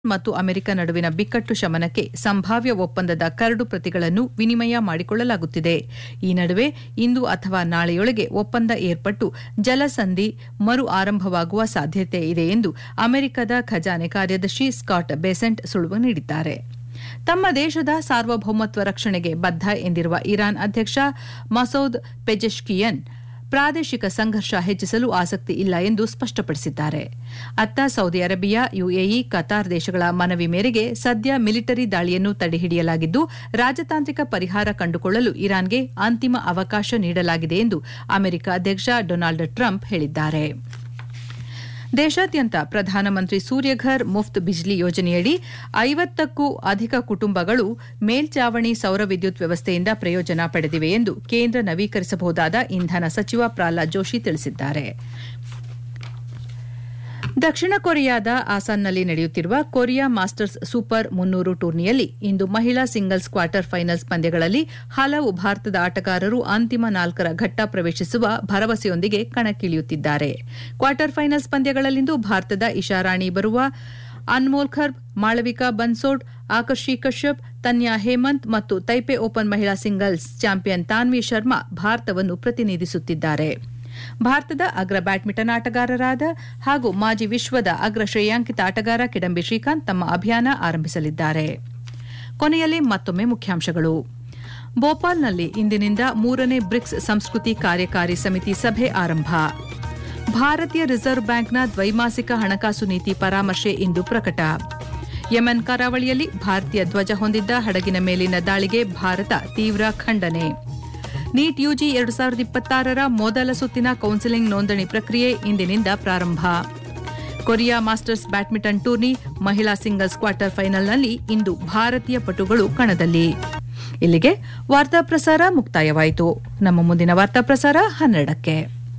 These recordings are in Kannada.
ಮತ್ತು ಅಮೆರಿಕ ನಡುವಿನ ಬಿಕ್ಕಟ್ಟು ಶಮನಕ್ಕೆ ಸಂಭಾವ್ಯ ಒಪ್ಪಂದದ ಕರಡು ಪ್ರತಿಗಳನ್ನು ವಿನಿಮಯ ಮಾಡಿಕೊಳ್ಳಲಾಗುತ್ತಿದೆ ಈ ನಡುವೆ ಇಂದು ಅಥವಾ ನಾಳೆಯೊಳಗೆ ಒಪ್ಪಂದ ಏರ್ಪಟ್ಟು ಜಲಸಂಧಿ ಮರು ಆರಂಭವಾಗುವ ಸಾಧ್ಯತೆ ಇದೆ ಎಂದು ಅಮೆರಿಕದ ಖಜಾನೆ ಕಾರ್ಯದರ್ಶಿ ಸ್ಕಾಟ್ ಬೆಸೆಂಟ್ ಸುಳುವು ನೀಡಿದ್ದಾರೆ ತಮ್ಮ ದೇಶದ ಸಾರ್ವಭೌಮತ್ವ ರಕ್ಷಣೆಗೆ ಬದ್ಧ ಎಂದಿರುವ ಇರಾನ್ ಅಧ್ಯಕ್ಷ ಮಸೌದ್ ಪೆಜೆಶ್ಕಿಯನ್ ಪ್ರಾದೇಶಿಕ ಸಂಘರ್ಷ ಹೆಚ್ಚಿಸಲು ಆಸಕ್ತಿ ಇಲ್ಲ ಎಂದು ಸ್ಪಷ್ಟಪಡಿಸಿದ್ದಾರೆ ಅತ್ತ ಸೌದಿ ಅರೇಬಿಯಾ ಯುಎಇ ಕತಾರ್ ದೇಶಗಳ ಮನವಿ ಮೇರೆಗೆ ಸದ್ಯ ಮಿಲಿಟರಿ ದಾಳಿಯನ್ನು ತಡೆಹಿಡಿಯಲಾಗಿದ್ದು ರಾಜತಾಂತ್ರಿಕ ಪರಿಹಾರ ಕಂಡುಕೊಳ್ಳಲು ಇರಾನ್ಗೆ ಅಂತಿಮ ಅವಕಾಶ ನೀಡಲಾಗಿದೆ ಎಂದು ಅಮೆರಿಕ ಅಧ್ಯಕ್ಷ ಡೊನಾಲ್ಡ್ ಟ್ರಂಪ್ ಹೇಳಿದ್ದಾರೆ ದೇಶಾದ್ಯಂತ ಪ್ರಧಾನಮಂತ್ರಿ ಸೂರ್ಯಘರ್ ಮುಫ್ತ್ ಬಿಜ್ಲಿ ಯೋಜನೆಯಡಿ ಐವತ್ತಕ್ಕೂ ಅಧಿಕ ಕುಟುಂಬಗಳು ಮೇಲ್ಚಾವಣಿ ಸೌರ ವಿದ್ಯುತ್ ವ್ಯವಸ್ಥೆಯಿಂದ ಪ್ರಯೋಜನ ಪಡೆದಿವೆ ಎಂದು ಕೇಂದ್ರ ನವೀಕರಿಸಬಹುದಾದ ಇಂಧನ ಸಚಿವ ಪ್ರಹ್ಲಾದ್ ಜೋಶಿ ತಿಳಿಸಿದ್ದಾರೆ ದಕ್ಷಿಣ ಕೊರಿಯಾದ ಆಸಾನ್ನಲ್ಲಿ ನಡೆಯುತ್ತಿರುವ ಕೊರಿಯಾ ಮಾಸ್ಟರ್ಸ್ ಸೂಪರ್ ಮುನ್ನೂರು ಟೂರ್ನಿಯಲ್ಲಿ ಇಂದು ಮಹಿಳಾ ಸಿಂಗಲ್ಸ್ ಕ್ವಾರ್ಟರ್ ಫೈನಲ್ಸ್ ಪಂದ್ಯಗಳಲ್ಲಿ ಹಲವು ಭಾರತದ ಆಟಗಾರರು ಅಂತಿಮ ನಾಲ್ಕರ ಘಟ್ಟ ಪ್ರವೇಶಿಸುವ ಭರವಸೆಯೊಂದಿಗೆ ಕಣಕ್ಕಿಳಿಯುತ್ತಿದ್ದಾರೆ ಕ್ವಾರ್ಟರ್ ಫೈನಲ್ಸ್ ಪಂದ್ಯಗಳಲ್ಲಿಂದು ಭಾರತದ ಇಶಾರಾಣಿ ಬರುವ ಅನ್ಮೋಲ್ ಖರ್ಬ್ ಮಾಳವಿಕಾ ಬನ್ಸೋಡ್ ಆಕರ್ಷಿ ಕಶ್ಯಪ್ ತನ್ಯಾ ಹೇಮಂತ್ ಮತ್ತು ತೈಪೆ ಓಪನ್ ಮಹಿಳಾ ಸಿಂಗಲ್ಸ್ ಚಾಂಪಿಯನ್ ತಾನ್ವಿ ಶರ್ಮಾ ಭಾರತವನ್ನು ಪ್ರತಿನಿಧಿಸುತ್ತಿದ್ದಾರೆ ಭಾರತದ ಅಗ್ರ ಬ್ಯಾಡ್ಮಿಂಟನ್ ಆಟಗಾರರಾದ ಹಾಗೂ ಮಾಜಿ ವಿಶ್ವದ ಅಗ್ರ ಶ್ರೇಯಾಂಕಿತ ಆಟಗಾರ ಕಿಡಂಬಿ ಶ್ರೀಕಾಂತ್ ತಮ್ಮ ಅಭಿಯಾನ ಆರಂಭಿಸಲಿದ್ದಾರೆ ಕೊನೆಯಲ್ಲಿ ಮತ್ತೊಮ್ಮೆ ಮುಖ್ಯಾಂಶಗಳು ಭೋಪಾಲ್ನಲ್ಲಿ ಇಂದಿನಿಂದ ಮೂರನೇ ಬ್ರಿಕ್ಸ್ ಸಂಸ್ಕೃತಿ ಕಾರ್ಯಕಾರಿ ಸಮಿತಿ ಸಭೆ ಆರಂಭ ಭಾರತೀಯ ರಿಸರ್ವ್ ಬ್ಯಾಂಕ್ನ ದ್ವೈಮಾಸಿಕ ಹಣಕಾಸು ನೀತಿ ಪರಾಮರ್ಶೆ ಇಂದು ಪ್ರಕಟ ಯೆಮೆನ್ ಕರಾವಳಿಯಲ್ಲಿ ಭಾರತೀಯ ಧ್ವಜ ಹೊಂದಿದ್ದ ಹಡಗಿನ ಮೇಲಿನ ದಾಳಿಗೆ ಭಾರತ ತೀವ್ರ ಖಂಡನೆ ನೀಟ್ ಯುಜಿ ಎರಡು ಸಾವಿರದ ಇಪ್ಪತ್ತಾರರ ಮೊದಲ ಸುತ್ತಿನ ಕೌನ್ಸಿಲಿಂಗ್ ನೋಂದಣಿ ಪ್ರಕ್ರಿಯೆ ಇಂದಿನಿಂದ ಪ್ರಾರಂಭ ಕೊರಿಯಾ ಮಾಸ್ಟರ್ಸ್ ಬ್ಯಾಡ್ಮಿಂಟನ್ ಟೂರ್ನಿ ಮಹಿಳಾ ಸಿಂಗಲ್ಸ್ ಕ್ವಾರ್ಟರ್ ಫೈನಲ್ನಲ್ಲಿ ಇಂದು ಭಾರತೀಯ ಪಟುಗಳು ಕಣದಲ್ಲಿ ಇಲ್ಲಿಗೆ ವಾರ್ತಾ ಪ್ರಸಾರ ಮುಕ್ತಾಯವಾಯಿತು ನಮ್ಮ ಮುಂದಿನ ವಾರ್ತಾ ಪ್ರಸಾರ ಹನ್ನೆರಡಕ್ಕೆ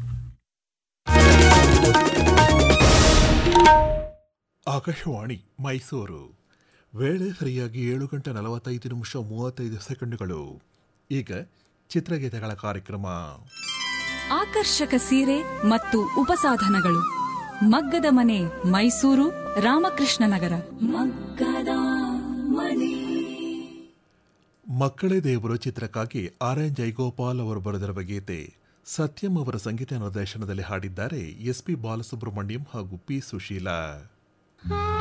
ಆಕಾಶವಾಣಿ ಮೈಸೂರು ವೇಳೆ ಸರಿಯಾಗಿ ಏಳು ಗಂಟೆ ನಲವತ್ತೈದು ನಿಮಿಷ ಮೂವತ್ತೈದು ಸೆಕೆಂಡುಗಳು ಈಗ ಚಿತ್ರಗೀತೆಗಳ ಕಾರ್ಯಕ್ರಮ ಆಕರ್ಷಕ ಸೀರೆ ಮತ್ತು ಉಪಸಾಧನಗಳು ಮಗ್ಗದ ಮನೆ ಮೈಸೂರು ರಾಮಕೃಷ್ಣ ನಗರ ಮಗ್ಗದ ಮನೆ ಮಕ್ಕಳೇ ದೇವರು ಚಿತ್ರಕ್ಕಾಗಿ ಆರ್ ಎನ್ ಜೈಗೋಪಾಲ್ ಅವರು ಬರೆದಿರುವ ಗೀತೆ ಸತ್ಯಂ ಅವರ ಸಂಗೀತ ನಿರ್ದೇಶನದಲ್ಲಿ ಹಾಡಿದ್ದಾರೆ ಎಸ್ ಪಿ ಬಾಲಸುಬ್ರಹ್ಮಣ್ಯಂ ಹಾಗೂ ಪಿ ಸುಶೀಲಾ